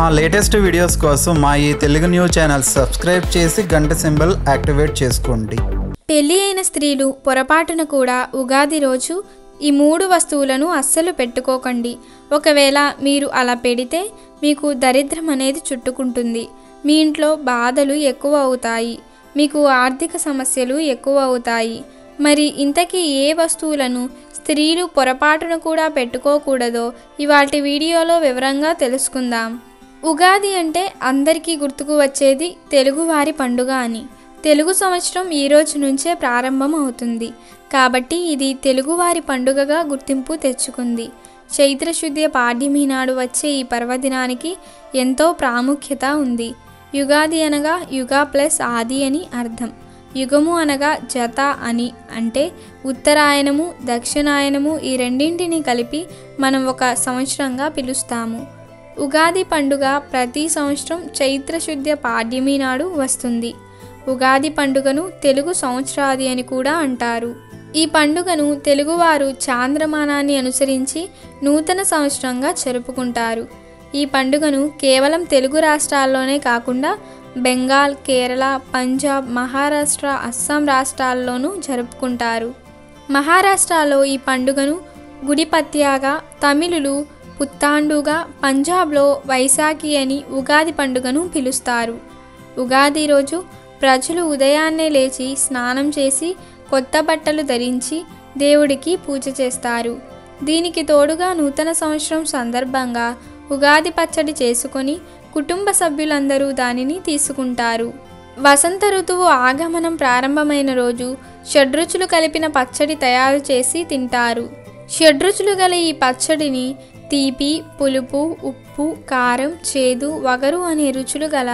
మా latest videos కోసం మా ఈ తెలుగు న్యూస్ ఛానల్ సబ్స్క్రైబ్ చేసి గంట సింబల్ యాక్టివేట్ చేసుకోండి పెళ్లి అయిన స్త్రీలు పొరపాటున కూడా ఉగాది రోజు ఈ మూడు వస్తువులను అస్సలు పెట్టుకోకండి ఒకవేళ మీరు అలా పెడితే మీకు దరిద్రం అనేది చుట్టుకుంటుంది మీ ఇంట్లో బాధలు ఎక్కువ అవుతాయి మీకు ఆర్థిక సమస్యలు ఎక్కువ అవుతాయి మరి ఇంతకీ ఏ వస్తువులను స్త్రీలు పొరపాటున కూడా పెట్టుకోకూడదో ఇవాటి వీడియోలో వివరంగా తెలుసుకుందాం ఉగాది అంటే అందరికీ గుర్తుకు వచ్చేది తెలుగువారి పండుగ అని తెలుగు సంవత్సరం ఈ రోజు నుంచే ప్రారంభం అవుతుంది కాబట్టి ఇది తెలుగువారి పండుగగా గుర్తింపు తెచ్చుకుంది చైత్రశుద్ధ పాడ్యమి నాడు వచ్చే ఈ పర్వదినానికి ఎంతో ప్రాముఖ్యత ఉంది యుగాది అనగా యుగా ప్లస్ ఆది అని అర్థం యుగము అనగా జత అని అంటే ఉత్తరాయణము దక్షిణాయనము ఈ రెండింటిని కలిపి మనం ఒక సంవత్సరంగా పిలుస్తాము ఉగాది పండుగ ప్రతి సంవత్సరం చైత్రశుద్ధ పాడ్యమి నాడు వస్తుంది ఉగాది పండుగను తెలుగు సంవత్సరాది అని కూడా అంటారు ఈ పండుగను తెలుగువారు చాంద్రమానాన్ని అనుసరించి నూతన సంవత్సరంగా జరుపుకుంటారు ఈ పండుగను కేవలం తెలుగు రాష్ట్రాల్లోనే కాకుండా బెంగాల్ కేరళ పంజాబ్ మహారాష్ట్ర అస్సాం రాష్ట్రాల్లోనూ జరుపుకుంటారు మహారాష్ట్రలో ఈ పండుగను గుడిపత్యాగా తమిళులు పుత్తాండుగా పంజాబ్లో వైశాఖి అని ఉగాది పండుగను పిలుస్తారు ఉగాది రోజు ప్రజలు ఉదయాన్నే లేచి స్నానం చేసి కొత్త బట్టలు ధరించి దేవుడికి పూజ చేస్తారు దీనికి తోడుగా నూతన సంవత్సరం సందర్భంగా ఉగాది పచ్చడి చేసుకొని కుటుంబ సభ్యులందరూ దానిని తీసుకుంటారు వసంత ఋతువు ఆగమనం ప్రారంభమైన రోజు షడ్రుచులు కలిపిన పచ్చడి తయారు చేసి తింటారు షడ్రుచులు గల ఈ పచ్చడిని తీపి పులుపు ఉప్పు కారం చేదు వగరు అనే రుచులు గల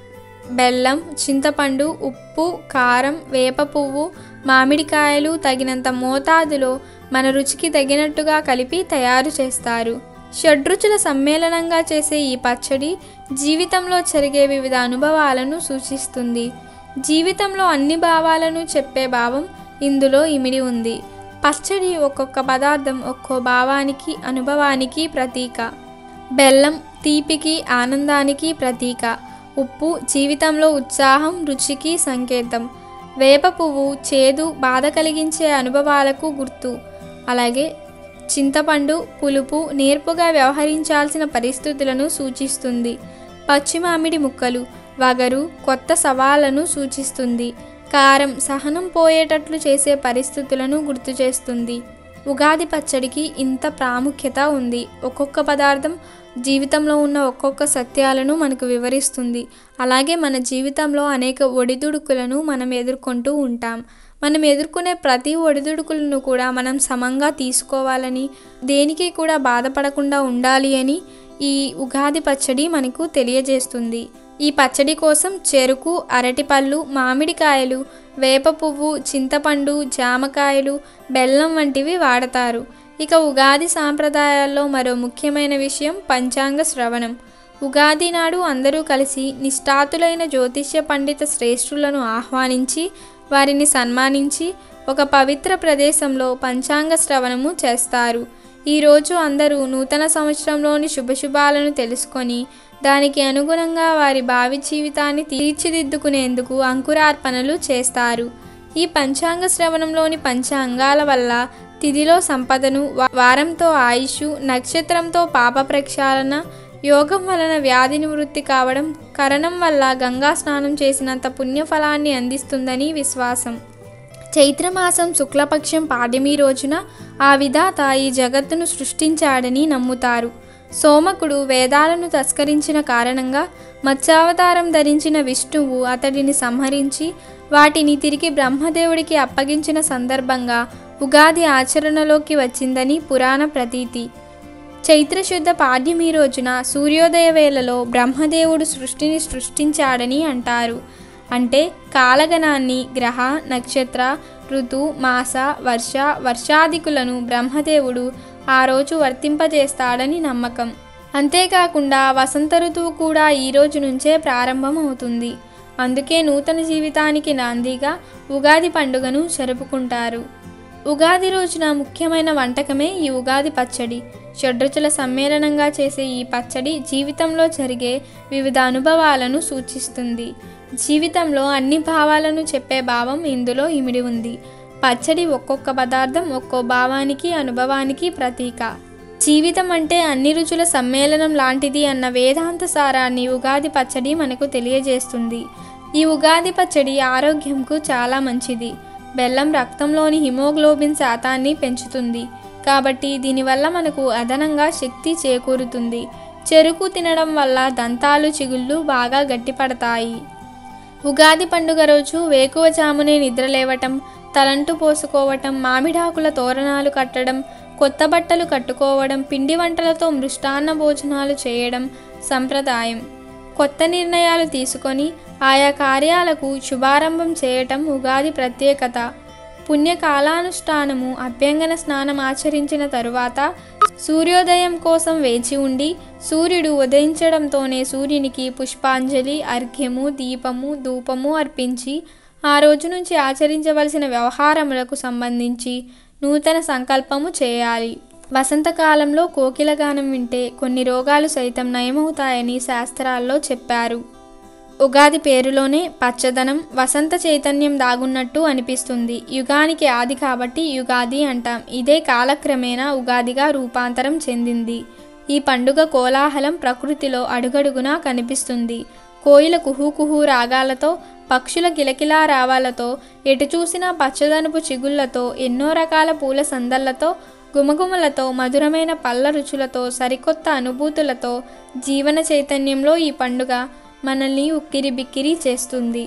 బెల్లం చింతపండు ఉప్పు కారం వేప పువ్వు మామిడికాయలు తగినంత మోతాదులో మన రుచికి తగినట్టుగా కలిపి తయారు చేస్తారు షడ్రుచుల సమ్మేళనంగా చేసే ఈ పచ్చడి జీవితంలో జరిగే వివిధ అనుభవాలను సూచిస్తుంది జీవితంలో అన్ని భావాలను చెప్పే భావం ఇందులో ఇమిడి ఉంది పచ్చడి ఒక్కొక్క పదార్థం ఒక్కో భావానికి అనుభవానికి ప్రతీక బెల్లం తీపికి ఆనందానికి ప్రతీక ఉప్పు జీవితంలో ఉత్సాహం రుచికి సంకేతం వేప పువ్వు చేదు బాధ కలిగించే అనుభవాలకు గుర్తు అలాగే చింతపండు పులుపు నేర్పుగా వ్యవహరించాల్సిన పరిస్థితులను సూచిస్తుంది పచ్చి మామిడి ముక్కలు వగరు కొత్త సవాళ్లను సూచిస్తుంది కారం సహనం పోయేటట్లు చేసే పరిస్థితులను గుర్తు చేస్తుంది ఉగాది పచ్చడికి ఇంత ప్రాముఖ్యత ఉంది ఒక్కొక్క పదార్థం జీవితంలో ఉన్న ఒక్కొక్క సత్యాలను మనకు వివరిస్తుంది అలాగే మన జీవితంలో అనేక ఒడిదుడుకులను మనం ఎదుర్కొంటూ ఉంటాం మనం ఎదుర్కొనే ప్రతి ఒడిదుడుకులను కూడా మనం సమంగా తీసుకోవాలని దేనికి కూడా బాధపడకుండా ఉండాలి అని ఈ ఉగాది పచ్చడి మనకు తెలియజేస్తుంది ఈ పచ్చడి కోసం చెరుకు అరటిపళ్ళు మామిడికాయలు వేప పువ్వు చింతపండు జామకాయలు బెల్లం వంటివి వాడతారు ఇక ఉగాది సాంప్రదాయాల్లో మరో ముఖ్యమైన విషయం పంచాంగ శ్రవణం ఉగాది నాడు అందరూ కలిసి నిష్ఠాతులైన జ్యోతిష్య పండిత శ్రేష్ఠులను ఆహ్వానించి వారిని సన్మానించి ఒక పవిత్ర ప్రదేశంలో పంచాంగ శ్రవణము చేస్తారు ఈరోజు అందరూ నూతన సంవత్సరంలోని శుభశుభాలను తెలుసుకొని దానికి అనుగుణంగా వారి భావి జీవితాన్ని తీర్చిదిద్దుకునేందుకు అంకురార్పణలు చేస్తారు ఈ పంచాంగ శ్రవణంలోని పంచాంగాల వల్ల తిథిలో సంపదను వా- వారంతో ఆయుష్ నక్షత్రంతో పాప ప్రక్షాళన యోగం వలన వ్యాధి నివృత్తి కావడం కరణం వల్ల గంగా స్నానం చేసినంత పుణ్యఫలాన్ని అందిస్తుందని విశ్వాసం చైత్రమాసం శుక్లపక్షం పాడ్యమి రోజున ఆ విధాత ఈ జగత్తును సృష్టించాడని నమ్ముతారు సోమకుడు వేదాలను తస్కరించిన కారణంగా మత్స్యావతారం ధరించిన విష్ణువు అతడిని సంహరించి వాటిని తిరిగి బ్రహ్మదేవుడికి అప్పగించిన సందర్భంగా ఉగాది ఆచరణలోకి వచ్చిందని పురాణ ప్రతీతి చైత్రశుద్ధ పాడ్యమి రోజున సూర్యోదయ వేళలో బ్రహ్మదేవుడు సృష్టిని సృష్టించాడని అంటారు అంటే కాలగణాన్ని గ్రహ నక్షత్ర ఋతు మాస వర్ష వర్షాదికులను బ్రహ్మదేవుడు ఆ రోజు వర్తింపజేస్తాడని నమ్మకం అంతేకాకుండా వసంత ఋతువు కూడా ఈ రోజు నుంచే ప్రారంభం అవుతుంది అందుకే నూతన జీవితానికి నాందిగా ఉగాది పండుగను జరుపుకుంటారు ఉగాది రోజున ముఖ్యమైన వంటకమే ఈ ఉగాది పచ్చడి షడ్రుచుల సమ్మేళనంగా చేసే ఈ పచ్చడి జీవితంలో జరిగే వివిధ అనుభవాలను సూచిస్తుంది జీవితంలో అన్ని భావాలను చెప్పే భావం ఇందులో ఇమిడి ఉంది పచ్చడి ఒక్కొక్క పదార్థం ఒక్కో భావానికి అనుభవానికి ప్రతీక జీవితం అంటే అన్ని రుచుల సమ్మేళనం లాంటిది అన్న వేదాంత సారాన్ని ఉగాది పచ్చడి మనకు తెలియజేస్తుంది ఈ ఉగాది పచ్చడి ఆరోగ్యంకు చాలా మంచిది బెల్లం రక్తంలోని హిమోగ్లోబిన్ శాతాన్ని పెంచుతుంది కాబట్టి దీనివల్ల మనకు అదనంగా శక్తి చేకూరుతుంది చెరుకు తినడం వల్ల దంతాలు చిగుళ్ళు బాగా గట్టిపడతాయి ఉగాది పండుగ రోజు వేకువజామునే నిద్రలేవటం తలంటు పోసుకోవటం మామిడాకుల తోరణాలు కట్టడం కొత్త బట్టలు కట్టుకోవడం పిండి వంటలతో మృష్టాన్న భోజనాలు చేయడం సంప్రదాయం కొత్త నిర్ణయాలు తీసుకొని ఆయా కార్యాలకు శుభారంభం చేయటం ఉగాది ప్రత్యేకత పుణ్యకాలానుష్ఠానము అభ్యంగన స్నానం ఆచరించిన తరువాత సూర్యోదయం కోసం వేచి ఉండి సూర్యుడు ఉదయించడంతోనే సూర్యునికి పుష్పాంజలి అర్ఘ్యము దీపము ధూపము అర్పించి ఆ రోజు నుంచి ఆచరించవలసిన వ్యవహారములకు సంబంధించి నూతన సంకల్పము చేయాలి వసంతకాలంలో కోకిల గానం వింటే కొన్ని రోగాలు సైతం నయమవుతాయని శాస్త్రాల్లో చెప్పారు ఉగాది పేరులోనే పచ్చదనం వసంత చైతన్యం దాగున్నట్టు అనిపిస్తుంది యుగానికి ఆది కాబట్టి యుగాది అంటాం ఇదే కాలక్రమేణా ఉగాదిగా రూపాంతరం చెందింది ఈ పండుగ కోలాహలం ప్రకృతిలో అడుగడుగునా కనిపిస్తుంది కోయిల కుహూ కుహూ రాగాలతో పక్షుల కిలకిలా రావాలతో ఎటు చూసినా పచ్చదనపు చిగుళ్లతో ఎన్నో రకాల పూల సందళ్లతో గుమగుమలతో మధురమైన పళ్ళ రుచులతో సరికొత్త అనుభూతులతో జీవన చైతన్యంలో ఈ పండుగ మనల్ని ఉక్కిరి బిక్కిరి చేస్తుంది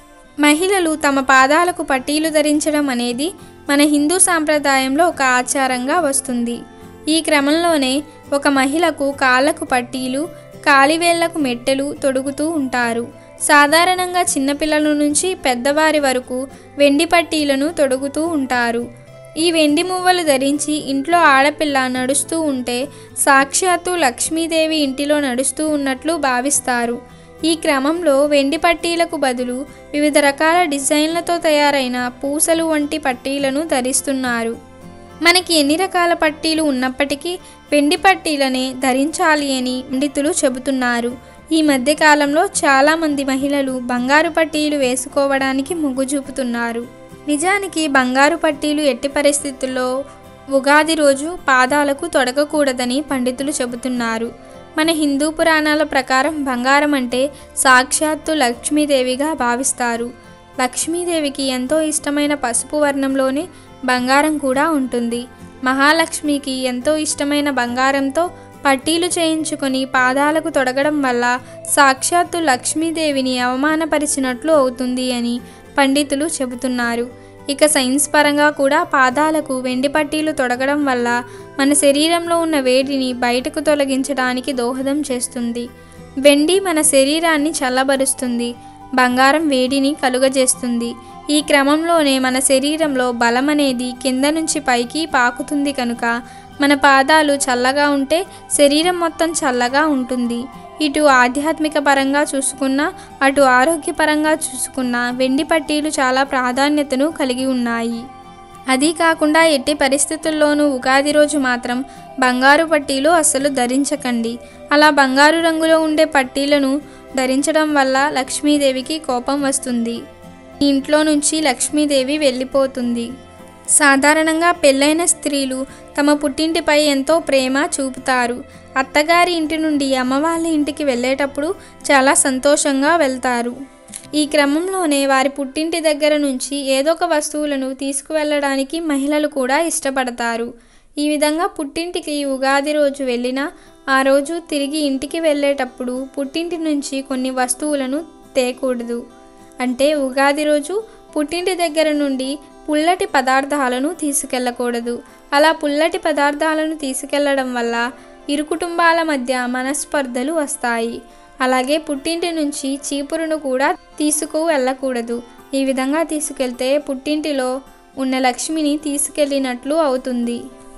మహిళలు తమ పాదాలకు పట్టీలు ధరించడం అనేది మన హిందూ సాంప్రదాయంలో ఒక ఆచారంగా వస్తుంది ఈ క్రమంలోనే ఒక మహిళకు కాళ్ళకు పట్టీలు కాలివేళ్లకు మెట్టెలు తొడుగుతూ ఉంటారు సాధారణంగా చిన్నపిల్లల నుంచి పెద్దవారి వరకు వెండి పట్టీలను తొడుగుతూ ఉంటారు ఈ వెండి మువ్వలు ధరించి ఇంట్లో ఆడపిల్ల నడుస్తూ ఉంటే సాక్షాత్తు లక్ష్మీదేవి ఇంటిలో నడుస్తూ ఉన్నట్లు భావిస్తారు ఈ క్రమంలో వెండి పట్టీలకు బదులు వివిధ రకాల డిజైన్లతో తయారైన పూసలు వంటి పట్టీలను ధరిస్తున్నారు మనకి ఎన్ని రకాల పట్టీలు ఉన్నప్పటికీ వెండి పట్టీలనే ధరించాలి అని పండితులు చెబుతున్నారు ఈ మధ్యకాలంలో చాలామంది మహిళలు బంగారు పట్టీలు వేసుకోవడానికి మొగ్గు చూపుతున్నారు నిజానికి బంగారు పట్టీలు ఎట్టి పరిస్థితుల్లో ఉగాది రోజు పాదాలకు తొడగకూడదని పండితులు చెబుతున్నారు మన హిందూ పురాణాల ప్రకారం బంగారం అంటే సాక్షాత్తు లక్ష్మీదేవిగా భావిస్తారు లక్ష్మీదేవికి ఎంతో ఇష్టమైన పసుపు వర్ణంలోనే బంగారం కూడా ఉంటుంది మహాలక్ష్మికి ఎంతో ఇష్టమైన బంగారంతో పట్టీలు చేయించుకొని పాదాలకు తొడగడం వల్ల సాక్షాత్తు లక్ష్మీదేవిని అవమానపరిచినట్లు అవుతుంది అని పండితులు చెబుతున్నారు ఇక సైన్స్ పరంగా కూడా పాదాలకు వెండి పట్టీలు తొడగడం వల్ల మన శరీరంలో ఉన్న వేడిని బయటకు తొలగించడానికి దోహదం చేస్తుంది వెండి మన శరీరాన్ని చల్లబరుస్తుంది బంగారం వేడిని కలుగజేస్తుంది ఈ క్రమంలోనే మన శరీరంలో బలం అనేది కింద నుంచి పైకి పాకుతుంది కనుక మన పాదాలు చల్లగా ఉంటే శరీరం మొత్తం చల్లగా ఉంటుంది ఇటు ఆధ్యాత్మిక పరంగా చూసుకున్నా అటు ఆరోగ్యపరంగా చూసుకున్నా వెండి పట్టీలు చాలా ప్రాధాన్యతను కలిగి ఉన్నాయి అదీ కాకుండా ఎట్టి పరిస్థితుల్లోనూ ఉగాది రోజు మాత్రం బంగారు పట్టీలు అస్సలు ధరించకండి అలా బంగారు రంగులో ఉండే పట్టీలను ధరించడం వల్ల లక్ష్మీదేవికి కోపం వస్తుంది ఈ ఇంట్లో నుంచి లక్ష్మీదేవి వెళ్ళిపోతుంది సాధారణంగా పెళ్ళైన స్త్రీలు తమ పుట్టింటిపై ఎంతో ప్రేమ చూపుతారు అత్తగారి ఇంటి నుండి అమ్మవాళ్ళ ఇంటికి వెళ్ళేటప్పుడు చాలా సంతోషంగా వెళ్తారు ఈ క్రమంలోనే వారి పుట్టింటి దగ్గర నుంచి ఏదో ఒక వస్తువులను తీసుకువెళ్ళడానికి మహిళలు కూడా ఇష్టపడతారు ఈ విధంగా పుట్టింటికి ఉగాది రోజు వెళ్ళినా ఆ రోజు తిరిగి ఇంటికి వెళ్ళేటప్పుడు పుట్టింటి నుంచి కొన్ని వస్తువులను తేకూడదు అంటే ఉగాది రోజు పుట్టింటి దగ్గర నుండి పుల్లటి పదార్థాలను తీసుకెళ్ళకూడదు అలా పుల్లటి పదార్థాలను తీసుకెళ్లడం వల్ల ఇరు కుటుంబాల మధ్య మనస్పర్ధలు వస్తాయి అలాగే పుట్టింటి నుంచి చీపురును కూడా తీసుకు వెళ్ళకూడదు ఈ విధంగా తీసుకెళ్తే పుట్టింటిలో ఉన్న లక్ష్మిని తీసుకెళ్ళినట్లు అవుతుంది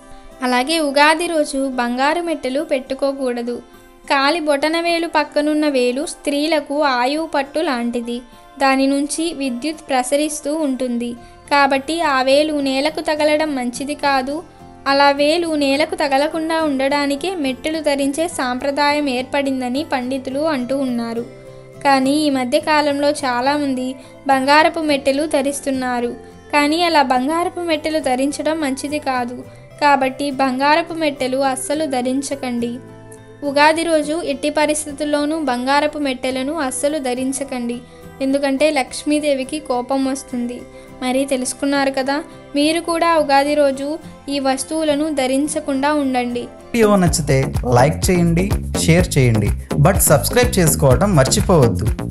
అలాగే ఉగాది రోజు బంగారు మెట్టెలు పెట్టుకోకూడదు కాలి బొటన వేలు పక్కనున్న వేలు స్త్రీలకు ఆయువు పట్టు లాంటిది దాని నుంచి విద్యుత్ ప్రసరిస్తూ ఉంటుంది కాబట్టి ఆ వేలు నేలకు తగలడం మంచిది కాదు అలా వేలు నేలకు తగలకుండా ఉండడానికే మెట్టెలు ధరించే సాంప్రదాయం ఏర్పడిందని పండితులు అంటూ ఉన్నారు కానీ ఈ మధ్య కాలంలో చాలామంది బంగారపు మెట్టెలు ధరిస్తున్నారు కానీ అలా బంగారపు మెట్టెలు ధరించడం మంచిది కాదు కాబట్టి బంగారపు మెట్టెలు అస్సలు ధరించకండి ఉగాది రోజు ఎట్టి పరిస్థితుల్లోనూ బంగారపు మెట్టెలను అస్సలు ధరించకండి ఎందుకంటే లక్ష్మీదేవికి కోపం వస్తుంది మరి తెలుసుకున్నారు కదా మీరు కూడా ఉగాది రోజు ఈ వస్తువులను ధరించకుండా ఉండండి వీడియో నచ్చితే లైక్ చేయండి షేర్ చేయండి బట్ సబ్స్క్రైబ్ చేసుకోవడం మర్చిపోవద్దు